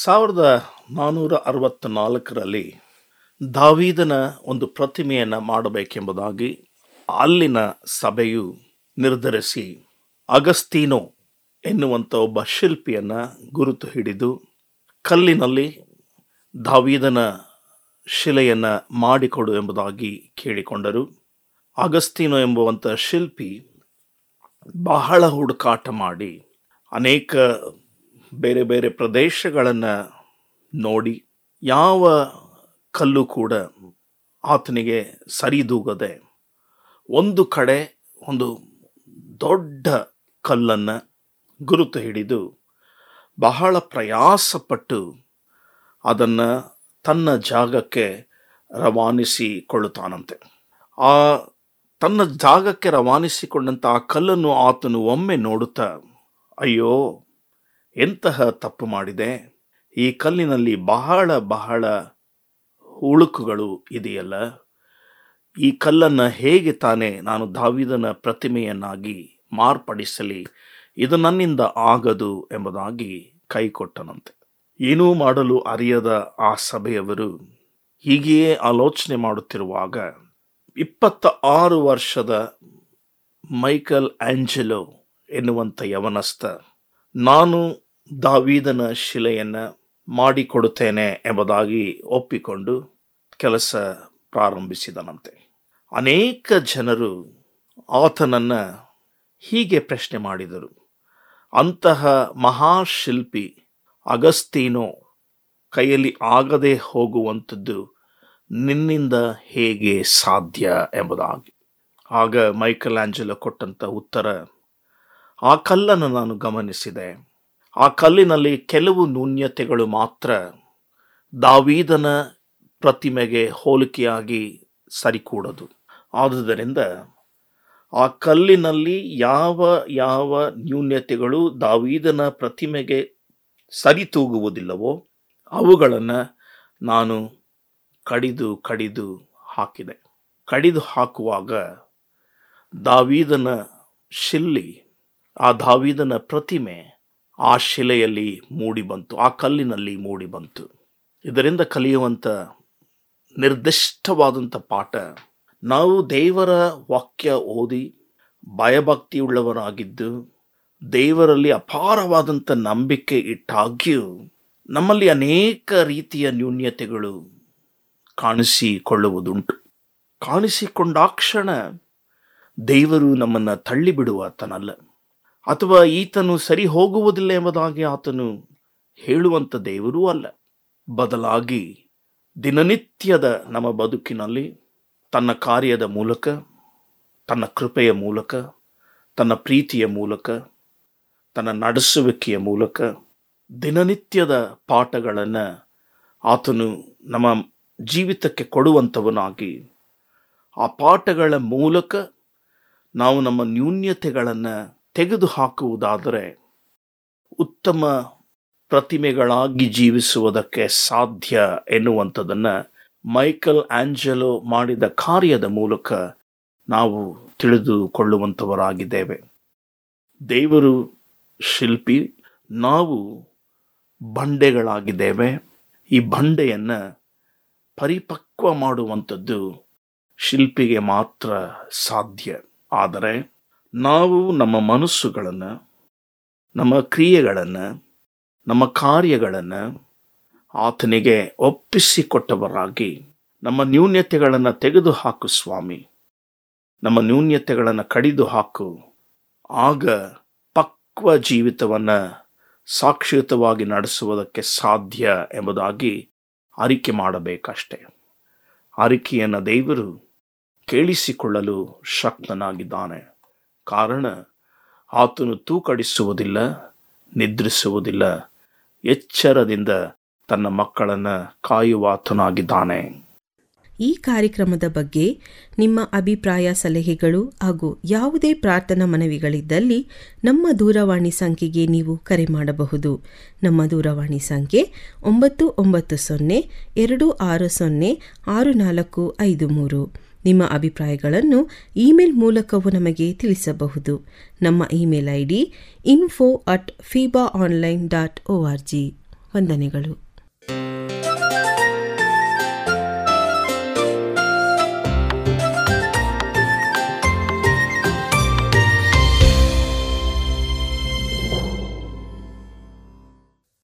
ಸಾವಿರದ ನಾನ್ನೂರ ಅರವತ್ತ ನಾಲ್ಕರಲ್ಲಿ ದಾವೀದನ ಒಂದು ಪ್ರತಿಮೆಯನ್ನು ಮಾಡಬೇಕೆಂಬುದಾಗಿ ಅಲ್ಲಿನ ಸಭೆಯು ನಿರ್ಧರಿಸಿ ಅಗಸ್ತೀನೋ ಎನ್ನುವಂಥ ಒಬ್ಬ ಶಿಲ್ಪಿಯನ್ನು ಗುರುತು ಹಿಡಿದು ಕಲ್ಲಿನಲ್ಲಿ ದಾವೀದನ ಶಿಲೆಯನ್ನು ಮಾಡಿಕೊಡು ಎಂಬುದಾಗಿ ಕೇಳಿಕೊಂಡರು ಅಗಸ್ತೀನೋ ಎಂಬುವಂಥ ಶಿಲ್ಪಿ ಬಹಳ ಹುಡುಕಾಟ ಮಾಡಿ ಅನೇಕ ಬೇರೆ ಬೇರೆ ಪ್ರದೇಶಗಳನ್ನು ನೋಡಿ ಯಾವ ಕಲ್ಲು ಕೂಡ ಆತನಿಗೆ ಸರಿದೂಗದೆ ಒಂದು ಕಡೆ ಒಂದು ದೊಡ್ಡ ಕಲ್ಲನ್ನು ಗುರುತು ಹಿಡಿದು ಬಹಳ ಪ್ರಯಾಸಪಟ್ಟು ಅದನ್ನು ತನ್ನ ಜಾಗಕ್ಕೆ ರವಾನಿಸಿಕೊಳ್ಳುತ್ತಾನಂತೆ ಆ ತನ್ನ ಜಾಗಕ್ಕೆ ರವಾನಿಸಿಕೊಂಡಂಥ ಆ ಕಲ್ಲನ್ನು ಆತನು ಒಮ್ಮೆ ನೋಡುತ್ತಾ ಅಯ್ಯೋ ಎಂತಹ ತಪ್ಪು ಮಾಡಿದೆ ಈ ಕಲ್ಲಿನಲ್ಲಿ ಬಹಳ ಬಹಳ ಉಳುಕುಗಳು ಇದೆಯಲ್ಲ ಈ ಕಲ್ಲನ್ನು ಹೇಗೆ ತಾನೇ ನಾನು ದಾವಿದನ ಪ್ರತಿಮೆಯನ್ನಾಗಿ ಮಾರ್ಪಡಿಸಲಿ ಇದು ನನ್ನಿಂದ ಆಗದು ಎಂಬುದಾಗಿ ಕೈಕೊಟ್ಟನಂತೆ ಏನೂ ಮಾಡಲು ಅರಿಯದ ಆ ಸಭೆಯವರು ಹೀಗೆಯೇ ಆಲೋಚನೆ ಮಾಡುತ್ತಿರುವಾಗ ಇಪ್ಪತ್ತ ಆರು ವರ್ಷದ ಮೈಕಲ್ ಆಂಜೆಲೋ ಎನ್ನುವಂಥ ಯವನಸ್ಥ ನಾನು ದಾವೀದನ ಶಿಲೆಯನ್ನು ಮಾಡಿಕೊಡುತ್ತೇನೆ ಎಂಬುದಾಗಿ ಒಪ್ಪಿಕೊಂಡು ಕೆಲಸ ಪ್ರಾರಂಭಿಸಿದನಂತೆ ಅನೇಕ ಜನರು ಆತನನ್ನು ಹೀಗೆ ಪ್ರಶ್ನೆ ಮಾಡಿದರು ಅಂತಹ ಮಹಾಶಿಲ್ಪಿ ಅಗಸ್ತೀನೋ ಕೈಯಲ್ಲಿ ಆಗದೆ ಹೋಗುವಂಥದ್ದು ನಿನ್ನಿಂದ ಹೇಗೆ ಸಾಧ್ಯ ಎಂಬುದಾಗಿ ಆಗ ಮೈಕಲ್ ಆಂಜಲೋ ಕೊಟ್ಟಂಥ ಉತ್ತರ ಆ ಕಲ್ಲನ್ನು ನಾನು ಗಮನಿಸಿದೆ ಆ ಕಲ್ಲಿನಲ್ಲಿ ಕೆಲವು ನ್ಯೂನ್ಯತೆಗಳು ಮಾತ್ರ ದಾವೀದನ ಪ್ರತಿಮೆಗೆ ಹೋಲಿಕೆಯಾಗಿ ಸರಿಕೂಡದು ಆದುದರಿಂದ ಆ ಕಲ್ಲಿನಲ್ಲಿ ಯಾವ ಯಾವ ನ್ಯೂನ್ಯತೆಗಳು ದಾವೀದನ ಪ್ರತಿಮೆಗೆ ಸರಿತೂಗುವುದಿಲ್ಲವೋ ಅವುಗಳನ್ನು ನಾನು ಕಡಿದು ಕಡಿದು ಹಾಕಿದೆ ಕಡಿದು ಹಾಕುವಾಗ ದಾವೀದನ ಶಿಲ್ಲಿ ಆ ದಾವೀದನ ಪ್ರತಿಮೆ ಆ ಶಿಲೆಯಲ್ಲಿ ಮೂಡಿ ಬಂತು ಆ ಕಲ್ಲಿನಲ್ಲಿ ಮೂಡಿ ಬಂತು ಇದರಿಂದ ಕಲಿಯುವಂಥ ನಿರ್ದಿಷ್ಟವಾದಂಥ ಪಾಠ ನಾವು ದೇವರ ವಾಕ್ಯ ಓದಿ ಭಯಭಕ್ತಿಯುಳ್ಳವರಾಗಿದ್ದು ದೇವರಲ್ಲಿ ಅಪಾರವಾದಂಥ ನಂಬಿಕೆ ಇಟ್ಟಾಗ್ಯೂ ನಮ್ಮಲ್ಲಿ ಅನೇಕ ರೀತಿಯ ನ್ಯೂನ್ಯತೆಗಳು ಕಾಣಿಸಿಕೊಳ್ಳುವುದುಂಟು ಕಾಣಿಸಿಕೊಂಡಾಕ್ಷಣ ದೇವರು ನಮ್ಮನ್ನು ತಳ್ಳಿಬಿಡುವ ಆತನಲ್ಲ ಅಥವಾ ಈತನು ಸರಿ ಹೋಗುವುದಿಲ್ಲ ಎಂಬುದಾಗಿ ಆತನು ಹೇಳುವಂಥ ದೇವರೂ ಅಲ್ಲ ಬದಲಾಗಿ ದಿನನಿತ್ಯದ ನಮ್ಮ ಬದುಕಿನಲ್ಲಿ ತನ್ನ ಕಾರ್ಯದ ಮೂಲಕ ತನ್ನ ಕೃಪೆಯ ಮೂಲಕ ತನ್ನ ಪ್ರೀತಿಯ ಮೂಲಕ ತನ್ನ ನಡೆಸುವಿಕೆಯ ಮೂಲಕ ದಿನನಿತ್ಯದ ಪಾಠಗಳನ್ನು ಆತನು ನಮ್ಮ ಜೀವಿತಕ್ಕೆ ಕೊಡುವಂಥವನಾಗಿ ಆ ಪಾಠಗಳ ಮೂಲಕ ನಾವು ನಮ್ಮ ನ್ಯೂನ್ಯತೆಗಳನ್ನು ತೆಗೆದುಹಾಕುವುದಾದರೆ ಉತ್ತಮ ಪ್ರತಿಮೆಗಳಾಗಿ ಜೀವಿಸುವುದಕ್ಕೆ ಸಾಧ್ಯ ಎನ್ನುವಂಥದ್ದನ್ನು ಮೈಕಲ್ ಆಂಜಲೋ ಮಾಡಿದ ಕಾರ್ಯದ ಮೂಲಕ ನಾವು ತಿಳಿದುಕೊಳ್ಳುವಂಥವರಾಗಿದ್ದೇವೆ ದೇವರು ಶಿಲ್ಪಿ ನಾವು ಬಂಡೆಗಳಾಗಿದ್ದೇವೆ ಈ ಬಂಡೆಯನ್ನು ಪರಿಪಕ್ವ ಮಾಡುವಂಥದ್ದು ಶಿಲ್ಪಿಗೆ ಮಾತ್ರ ಸಾಧ್ಯ ಆದರೆ ನಾವು ನಮ್ಮ ಮನಸ್ಸುಗಳನ್ನು ನಮ್ಮ ಕ್ರಿಯೆಗಳನ್ನು ನಮ್ಮ ಕಾರ್ಯಗಳನ್ನು ಆತನಿಗೆ ಒಪ್ಪಿಸಿಕೊಟ್ಟವರಾಗಿ ನಮ್ಮ ನ್ಯೂನ್ಯತೆಗಳನ್ನು ತೆಗೆದುಹಾಕು ಸ್ವಾಮಿ ನಮ್ಮ ನ್ಯೂನ್ಯತೆಗಳನ್ನು ಕಡಿದು ಹಾಕು ಆಗ ಪಕ್ವ ಜೀವಿತವನ್ನು ಸಾಕ್ಷಿಯುತವಾಗಿ ನಡೆಸುವುದಕ್ಕೆ ಸಾಧ್ಯ ಎಂಬುದಾಗಿ ಅರಿಕೆ ಮಾಡಬೇಕಷ್ಟೆ ಅರಿಕೆಯನ್ನು ದೇವರು ಕೇಳಿಸಿಕೊಳ್ಳಲು ಶಕ್ತನಾಗಿದ್ದಾನೆ ಕಾರಣ ಆತನು ತೂಕಡಿಸುವುದಿಲ್ಲ ನಿದ್ರಿಸುವುದಿಲ್ಲ ಎಚ್ಚರದಿಂದ ತನ್ನ ಮಕ್ಕಳನ್ನು ಕಾಯುವಾತನಾಗಿದ್ದಾನೆ ಈ ಕಾರ್ಯಕ್ರಮದ ಬಗ್ಗೆ ನಿಮ್ಮ ಅಭಿಪ್ರಾಯ ಸಲಹೆಗಳು ಹಾಗೂ ಯಾವುದೇ ಪ್ರಾರ್ಥನಾ ಮನವಿಗಳಿದ್ದಲ್ಲಿ ನಮ್ಮ ದೂರವಾಣಿ ಸಂಖ್ಯೆಗೆ ನೀವು ಕರೆ ಮಾಡಬಹುದು ನಮ್ಮ ದೂರವಾಣಿ ಸಂಖ್ಯೆ ಒಂಬತ್ತು ಒಂಬತ್ತು ಸೊನ್ನೆ ಎರಡು ಆರು ಸೊನ್ನೆ ಆರು ನಾಲ್ಕು ಐದು ಮೂರು ನಿಮ್ಮ ಅಭಿಪ್ರಾಯಗಳನ್ನು ಇಮೇಲ್ ಮೂಲಕವೂ ನಮಗೆ ತಿಳಿಸಬಹುದು ನಮ್ಮ email I D info at feeba online dot O R G ವಂದನೆಗಳು